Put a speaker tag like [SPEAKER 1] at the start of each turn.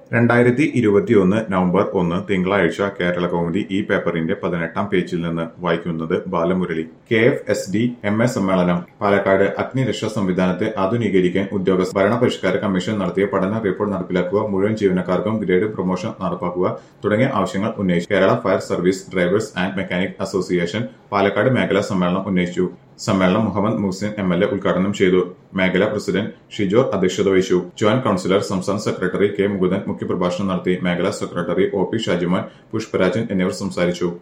[SPEAKER 1] രണ്ടായിരത്തി ഇരുപത്തിയൊന്ന് നവംബർ ഒന്ന് തിങ്കളാഴ്ച കേരള കൗമുദി ഈ പേപ്പറിന്റെ പതിനെട്ടാം പേജിൽ നിന്ന് വായിക്കുന്നത് Balamurali K F S D M A സമ്മേളനം പാലക്കാട് അഗ്നിരക്ഷാ സംവിധാനത്തെ ആധുനീകരിക്കാൻ ഉദ്യോഗസ്ഥ ഭരണപരിഷ്കാര കമ്മീഷൻ നടത്തിയ പഠന റിപ്പോർട്ട് നടപ്പിലാക്കുക മുഴുവൻ ജീവനക്കാർക്കും ഗ്രേഡ് പ്രൊമോഷൻ നടപ്പാക്കുക തുടങ്ങിയ ആവശ്യങ്ങൾ ഉന്നയിച്ചു Kerala fire service drivers and mechanic association Palakkad മേഖലാ സമ്മേളനം ഉന്നയിച്ചു സമ്മേളനം Muhammad Muhsin M L A ഉദ്ഘാടനം ചെയ്തു മേഖലാ പ്രസിഡന്റ് ഷിജോർ അധ്യക്ഷത വഹിച്ചു ജോയിന്റ് കൌൺസിലർ സംസ്ഥാന സെക്രട്ടറി കെ മുകുന്ദൻ മുഖ്യപ്രഭാഷണം നടത്തി മേഖലാ secretary O P Shajiman Pushparajan എന്നിവർ സംസാരിച്ചു